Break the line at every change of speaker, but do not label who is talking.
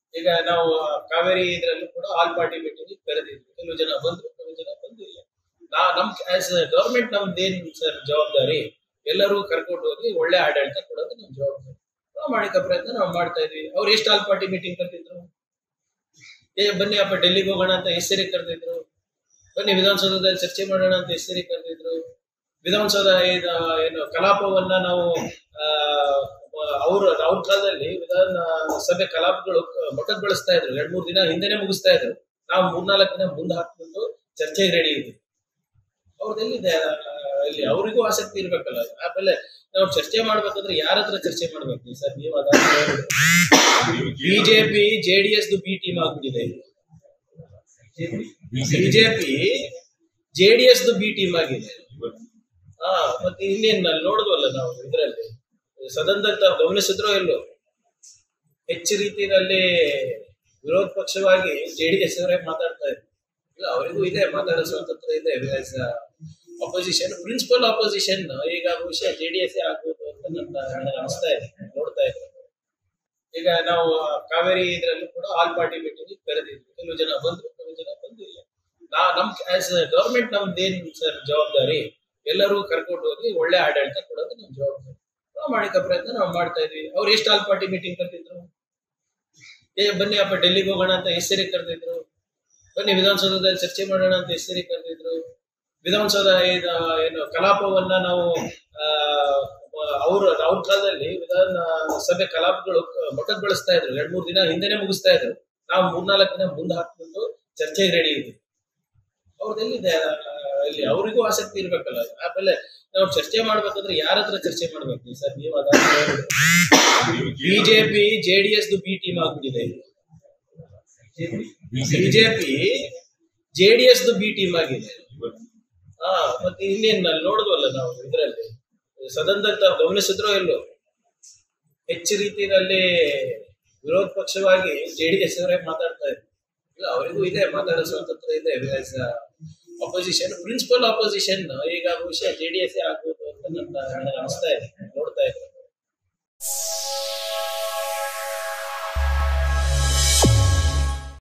ಈಗ ನಾವು ಕಾವೇರಿ ಇದರಲ್ಲೂ ಕೂಡ ಆಲ್ ಪಾರ್ಟಿ ಮೀಟಿಂಗ್ ಕರೆದಿದ್ವಿ ಕೆಲವು ಜನ ಬಂದ್ರು ಕೆಲವು ಜನ ಬಂದಿಲ್ಲ ನಾ ನಮ್ ಆಸ್ ಗವರ್ಮೆಂಟ್ ನಮ್ದೇನ್ ಸರ್ ಜವಾಬ್ದಾರಿ ಎಲ್ಲರೂ ಕರ್ಕೊಂಡು ಹೋಗಿ ಒಳ್ಳೆ ಆಡಳಿತ ಕೊಡೋದು ನಮ್ ಜವಾಬ್ದಾರಿ ಪ್ರಾಮಾಣಿಕ ಪ್ರಯತ್ನ ನಾವು ಮಾಡ್ತಾ ಇದ್ವಿ ಅವ್ರು ಎಷ್ಟು ಆಲ್ ಪಾರ್ಟಿ ಮೀಟಿಂಗ್ ಕರೆದಿದ್ರು ಏ ಬನ್ನಿ ಅಪ್ಪ ಡೆಲ್ಲಿಗೆ ಹೋಗೋಣ ಅಂತ ಹೆಸರಿ ಕರೆದಿದ್ರು ಬನ್ನಿ ವಿಧಾನಸೌಧದಲ್ಲಿ ಚರ್ಚೆ ಮಾಡೋಣ ಅಂತ ಹೆಸರಿ ಕರೆದಿದ್ರು ವಿಧಾನಸೌಧ ಇದು ಏನು ಕಲಾಪವನ್ನ ನಾವು ಅವ್ರ ಅವ್ರ ಕಾಲದಲ್ಲಿ ವಿಧಾನ ಸಭೆ ಕಲಾಪಗಳು ಮೊಟಕುಗೊಳಿಸ್ತಾ ಇದ್ರು ಎರಡ್ ಮೂರ್ ದಿನ ಹಿಂದೆನೆ ಮುಗಿಸ್ತಾ ಇದ್ರು ನಾವು ಮೂರ್ನಾಲ್ಕು ದಿನ ಮುಂದೆ ಹಾಕ್ಬಿಟ್ಟು ಚರ್ಚೆಗೆ ರೆಡಿ ಇದ್ವಿ ಅವ್ರದ್ದೆಲ್ಲಿದೆ ಇಲ್ಲಿ ಅವರಿಗೂ ಆಸಕ್ತಿ ಇರ್ಬೇಕಲ್ಲ ಆಮೇಲೆ ನಾವು ಚರ್ಚೆ ಮಾಡ್ಬೇಕಂದ್ರೆ ಯಾರ ಹತ್ರ ಚರ್ಚೆ ಮಾಡ್ಬೇಕು ಸರ್ ನೀವು ಅದ ಬಿಜೆಪಿ ಜೆಡಿಎಸ್ ಬಿ ಟೀಮ್ ಆಗ್ಬಿಟ್ಟಿದೆ ಬಿಜೆಪಿ ಜೆಡಿಎಸ್ ಬಿ ಟೀಮ್ ಆಗಿದೆ ಹಾ ಮತ್ತೆ ಇನ್ನೇನ್ ಅಲ್ಲಿ ನೋಡಿದ್ವಲ್ಲ ನಾವು ಇದ್ರಲ್ಲಿ ಸದನದಲ್ಲಿ ತಾವು ಗಮನಿಸಿದ್ರೋ ಇಲ್ಲೋ ಹೆಚ್ಚು ರೀತಿಯಲ್ಲಿ ವಿರೋಧ ಪಕ್ಷವಾಗಿ ಜೆಡಿಎಸ್ ಅವರೇ ಮಾತಾಡ್ತಾ ಇದ್ರು ಇಲ್ಲ ಅವರಿಗೂ ಇದೆ ಮಾತಾಡೋ ಸ್ವಾತಂತ್ರ್ಯ ಇದೆ ಅಪೋಸಿಷನ್ ಪ್ರಿನ್ಸಿಪಲ್ ಅಪೋಸಿಷನ್ ಈಗ ಬಹುಶಃ ಜೆಡಿಎಸ್ ಆಗ್ಬೋದು ಅಂತ ನನ್ನ ನನಗೆ ಅನಿಸ್ತಾ ಇದೆ ನೋಡ್ತಾ ಇದ್ದಾರೆ ಈಗ ನಾವು ಕಾವೇರಿ ಇದರಲ್ಲೂ ಕೂಡ ಆಲ್ ಪಾರ್ಟಿ ಮೀಟಿಂಗ್ ಕರೆದಿದ್ವಿ ಕೆಲವು ಜನ ಬಂದ್ರು ಕೆಲವು ಜನ ಬಂದಿಲ್ಲ ನಾ ನಮ್ ಆಸ್ ಗವರ್ಮೆಂಟ್ ನಮ್ದೇನ್ ಸರ್ ಜವಾಬ್ದಾರಿ ಎಲ್ಲರೂ ಕರ್ಕೊಂಡು ಹೋಗಿ ಒಳ್ಳೆ ಆಡಳಿತ ಕೊಡೋದು ನಮ್ ಜವಾಬ್ದಾರಿ ಪ್ರಾಮಾಣಿಕ ಪ್ರಯತ್ನ ನಾವು ಮಾಡ್ತಾ ಇದ್ವಿ ಅವ್ರು ಎಷ್ಟು ಆಲ್ ಪಾರ್ಟಿ ಮೀಟಿಂಗ್ ಕರೆದಿದ್ರು ಏ ಬನ್ನಿ ಅಪ್ಪ ಡೆಲ್ಲಿಗೆ ಹೋಗೋಣ ಅಂತ ಹೆಸರಿ ಕರೆದಿದ್ರು ಬನ್ನಿ ವಿಧಾನಸೌಧದಲ್ಲಿ ಚರ್ಚೆ ಮಾಡೋಣ ಅಂತ ಹೆಸರಿ ಕರೆದಿದ್ರು ವಿಧಾನಸೌಧ ಇದು ಏನು ಕಲಾಪವನ್ನ ನಾವು ಅವ್ರ ಅವ್ರ ಕಾಲದಲ್ಲಿ ವಿಧಾನ ಸಭೆ ಕಲಾಪಗಳು ಮೊಟಕುಗೊಳಿಸ್ತಾ ಇದ್ರು ಎರಡ್ ಮೂರ್ ದಿನ ಹಿಂದೆನೆ ಮುಗಿಸ್ತಾ ಇದ್ರು ನಾವು ಮೂರ್ನಾಲ್ಕು ದಿನ ಮುಂದೆ ಹಾಕ್ಬಿಟ್ಟು ಚರ್ಚೆಗೆ ರೆಡಿ ಇದ್ವಿ ಅವ್ರದ್ದೆಲ್ಲಿದೆ ಇಲ್ಲಿ ಅವರಿಗೂ ಆಸಕ್ತಿ ಇರ್ಬೇಕಲ್ಲ ಆಮೇಲೆ ನಾವು ಚರ್ಚೆ ಮಾಡ್ಬೇಕಂದ್ರೆ ಯಾರ ಹತ್ರ ಚರ್ಚೆ ಮಾಡ್ಬೇಕು ಸರ್ ನೀವು ಅದ ಬಿಜೆಪಿ ಜೆಡಿಎಸ್ ಬಿ ಟೀಮ್ ಆಗ್ಬಿಟ್ಟಿದೆ ಬಿಜೆಪಿ ಜೆಡಿಎಸ್ ಬಿ ಟೀಮ್ ಆಗಿದೆ ಹಾ ಮತ್ತೆ ಇನ್ನೇನ್ ಅಲ್ಲಿ ನೋಡಿದ್ವಲ್ಲ ನಾವು ಇದ್ರಲ್ಲಿ ಸದನದಲ್ಲಿ ತಾವು ಗಮನಿಸಿದ್ರೋ ಇಲ್ಲೋ ಹೆಚ್ಚು ರೀತಿಯಲ್ಲಿ ವಿರೋಧ ಪಕ್ಷವಾಗಿ ಜೆಡಿಎಸ್ ಅವರೇ ಮಾತಾಡ್ತಾ ಇದ್ರು ಇಲ್ಲ ಅವರಿಗೂ ಇದೆ ಮಾತಾಡೋ ಸ್ವಾತಂತ್ರ್ಯ ಇದೆ ಅಪೋಸಿಷನ್ ಪ್ರಿನ್ಸಿಪಲ್ ಅಪೋಸಿಷನ್ ಈಗ ಬಹುಶಃ ಜೆಡಿಎಸ್ ಆಗ್ಬೋದು ಅಂತ ನನ್ನ ನನಗೆ ಅನಿಸ್ತಾ ಇದೆ ನೋಡ್ತಾ ಇದ್ದಾರೆ